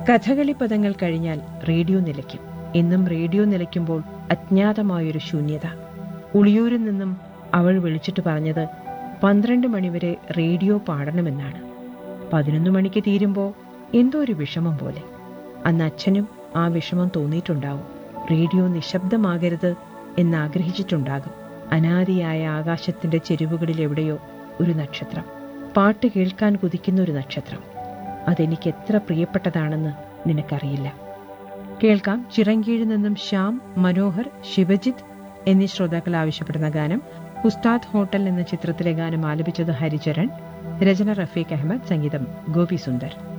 കഥകളി പദങ്ങൾ കഴിഞ്ഞാൽ റേഡിയോ നിലയ്ക്കും എന്നും റേഡിയോ നിലയ്ക്കുമ്പോൾ അജ്ഞാതമായൊരു ശൂന്യത ഉളിയൂരിൽ നിന്നും അവൾ വിളിച്ചിട്ട് പറഞ്ഞത് പന്ത്രണ്ട് മണിവരെ റേഡിയോ പാടണമെന്നാണ് പതിനൊന്ന് മണിക്ക് തീരുമ്പോൾ എന്തോ ഒരു വിഷമം പോലെ അന്ന് അച്ഛനും ആ വിഷമം തോന്നിയിട്ടുണ്ടാവും റേഡിയോ നിശബ്ദമാകരുത് എന്നാഗ്രഹിച്ചിട്ടുണ്ടാകും അനാദിയായ ആകാശത്തിന്റെ ചെരുവുകളിൽ എവിടെയോ ഒരു നക്ഷത്രം പാട്ട് കേൾക്കാൻ കുതിക്കുന്ന ഒരു നക്ഷത്രം അതെനിക്ക് എത്ര പ്രിയപ്പെട്ടതാണെന്ന് നിനക്കറിയില്ല കേൾക്കാം ചിറങ്കീഴിൽ നിന്നും ശ്യാം മനോഹർ ശിവജിത്ത് എന്നീ ശ്രോതാക്കൾ ആവശ്യപ്പെടുന്ന ഗാനം ഉസ്താദ് ഹോട്ടൽ എന്ന ചിത്രത്തിലെ ഗാനം ആലപിച്ചത് ഹരിചരൺ രചന റഫീഖ് അഹമ്മദ് സംഗീതം ഗോപി സുന്ദർ